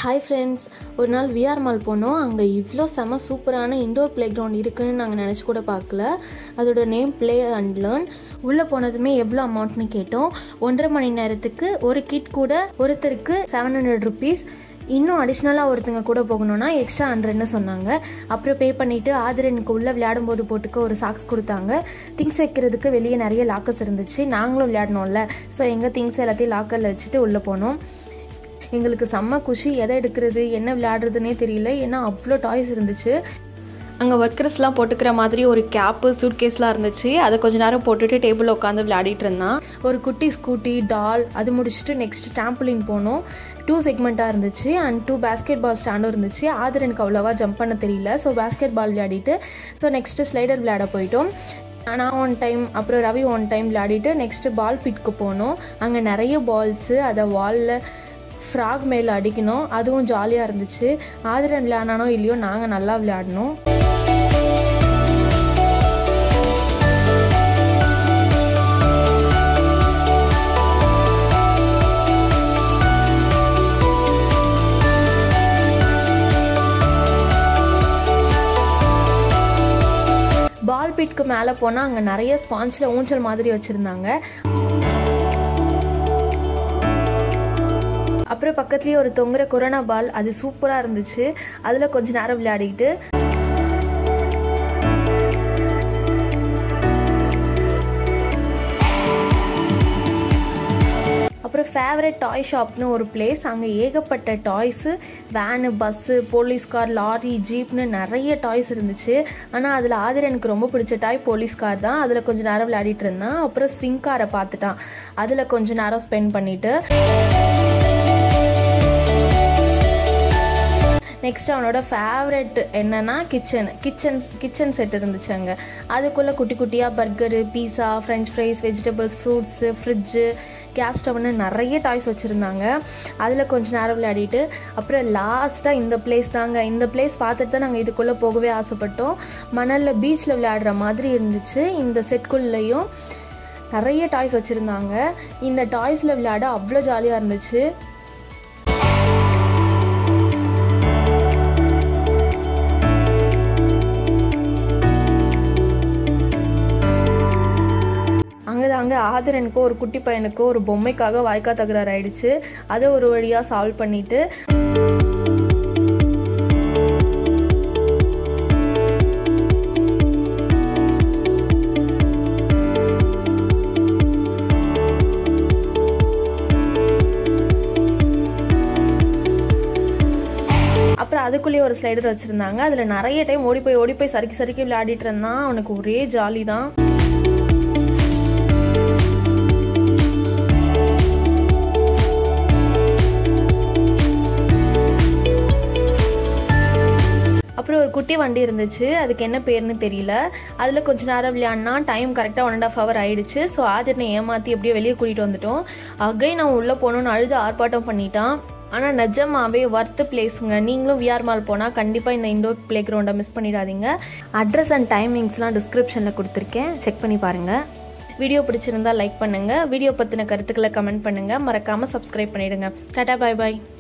hi friends ஒரு நாள் VR mall போனோம் அங்கே இவ்வளோ செம சூப்பரான இண்டோர் ப்ளே கிரவுண்ட் இருக்குன்னு நாங்கள் நினச்சி கூட பார்க்கல அதோட நேம் ப்ளே அண்ட் லேர்ன் உள்ளே போனதுமே எவ்வளோ அமௌண்ட்னு கேட்டோம் ஒன்றரை மணி நேரத்துக்கு ஒரு கிட் கூட ஒருத்தருக்கு செவன் ஹண்ட்ரட் ருபீஸ் இன்னும் அடிஷ்னலாக ஒருத்தங்க கூட போகணுன்னா எக்ஸ்ட்ரா ஹண்ட்ரட்னு சொன்னாங்க அப்புறம் பே பண்ணிவிட்டு ஆதிரனுக்கு உள்ளே விளையாடும்போது போட்டுக்க ஒரு சாக்ஸ் கொடுத்தாங்க திங்ஸ் வைக்கிறதுக்கு வெளியே நிறைய லாக்கர்ஸ் இருந்துச்சு நாங்களும் விளையாடணும்ல ஸோ எங்கள் திங்ஸ் எல்லாத்தையும் லாக்கரில் வச்சுட்டு உள்ளே போனோம் எங்களுக்கு செம்ம குஷி எதை எடுக்கிறது என்ன விளையாடுறதுனே தெரியல ஏன்னா அவ்வளோ டாய்ஸ் இருந்துச்சு அங்கே ஒர்க்கர்ஸ்லாம் போட்டுக்கிற மாதிரி ஒரு கேப்பு சூட்கேஸ்லாம் இருந்துச்சு அதை கொஞ்ச நேரம் போட்டுட்டு டேபிளில் உட்காந்து விளையாடிட்டு இருந்தான் ஒரு குட்டி ஸ்கூட்டி டால் அது முடிச்சுட்டு நெக்ஸ்ட் டேம்பிளின் போனோம் டூ செக்மெண்ட்டாக இருந்துச்சு அண்ட் டூ பேஸ்கெட் பால் ஸ்டாண்டும் இருந்துச்சு ஆதர் எனக்கு அவ்வளோவா ஜம்ப் பண்ண தெரியல ஸோ பேஸ்கெட் பால் விளையாடிட்டு ஸோ நெக்ஸ்ட்டு ஸ்லைடர் விளையாட போயிட்டோம் நான் ஒன் டைம் அப்புறம் ரவி ஒன் டைம் விளையாடிட்டு நெக்ஸ்ட்டு பால் பிட்க்கு போனோம் அங்கே நிறைய பால்ஸு அதை வாலில் ஃப்ராக் மேலே அடிக்கணும் அதுவும் ஜாலியாக இருந்துச்சு ஆதிரன் விளையாடினானோ இல்லையோ நாங்கள் நல்லா விளையாடினோம் பால் பிட்க்கு மேலே போனால் அங்கே நிறைய ஸ்பாஞ்சில் ஊஞ்சல் மாதிரி வச்சுருந்தாங்க அப்புறம் பக்கத்துலேயே ஒரு தொங்குற கொரோனா பால் அது சூப்பராக இருந்துச்சு அதில் கொஞ்ச நேரம் விளையாடிக்கிட்டு அப்புறம் ஃபேவரட் டாய் ஷாப்னு ஒரு பிளேஸ் அங்கே ஏகப்பட்ட toys van bus police car lorry ஜீப்னு நிறைய டாய்ஸ் இருந்துச்சு ஆனால் அதில் ஆதிர் எனக்கு ரொம்ப பிடிச்ச டாய் போலீஸ் கார் தான் அதில் கொஞ்சம் நேரம் விளையாடிட்டு இருந்தான் அப்புறம் ஸ்விங் காரை பார்த்துட்டான் அதில் கொஞ்சம் நேரம் ஸ்பெண்ட் பண்ணிவிட்டு நெக்ஸ்ட் அவனோட ஃபேவரெட் என்னன்னா கிச்சன் கிச்சன் கிச்சன் செட் இருந்துச்சு அங்கே அதுக்குள்ளே குட்டி குட்டியாக burger pizza french fries vegetables fruits fridge gas ஸ்டவ்னு நிறைய டாய்ஸ் வச்சுருந்தாங்க அதில் கொஞ்ச நேரம் விளையாடிட்டு அப்புறம் லாஸ்ட்டாக இந்த பிளேஸ் தாங்க இந்த பிளேஸ் பார்த்துட்டு தான் நாங்கள் இதுக்குள்ளே போகவே ஆசைப்பட்டோம் மணலில் பீச்சில் விளையாடுற மாதிரி இருந்துச்சு இந்த செட்குள்ளேயும் நிறைய டாய்ஸ் வச்சுருந்தாங்க இந்த டாய்ஸில் விளையாட அவ்வளோ ஜாலியாக இருந்துச்சு அங்கே தாங்க ஆதரனுக்கோ ஒரு குட்டி பையனுக்கோ ஒரு பொம்மைக்காக வாய்க்கா தகராறு ஆயிடுச்சு அதை ஒரு வழியாக சால்வ் பண்ணிட்டு அப்புறம் அதுக்குள்ளேயே ஒரு ஸ்லைடர் வச்சுருந்தாங்க அதில் நிறைய டைம் ஓடி போய் ஓடி போய் சறுக்கி சறுக்கி விளையாடிட்டு இருந்தான் அவனுக்கு ஒரே ஜாலி தான் அப்புறம் ஒரு குட்டி வண்டி இருந்துச்சு அதுக்கு என்ன பேர்னு தெரியல அதில் கொஞ்ச நேரம் விளையாடினா டைம் கரெக்டாக one and half hour so ஸோ ஆதிரனை ஏமாற்றி எப்படியோ வெளியே கூட்டிகிட்டு வந்துட்டோம் அகை நான் உள்ளே போகணுன்னு அழுது ஆர்ப்பாட்டம் பண்ணிட்டான் ஆனால் நிஜமாவே ஒர்த்து பிளேஸுங்க நீங்களும் விஆர் மால் போனால் கண்டிப்பாக இந்த இண்டோர் ப்ளே கிரவுண்டை மிஸ் பண்ணிடாதீங்க அட்ரஸ் அண்ட் டைமிங்ஸ்லாம் டிஸ்கிரிப்ஷனில் கொடுத்துருக்கேன் செக் பண்ணி பாருங்கள் வீடியோ பிடிச்சிருந்தா லைக் பண்ணுங்கள் வீடியோ பற்றின கருத்துக்களை கமெண்ட் பண்ணுங்கள் மறக்காமல் சப்ஸ்கிரைப் பண்ணிவிடுங்க டாட்டா பாய் பாய்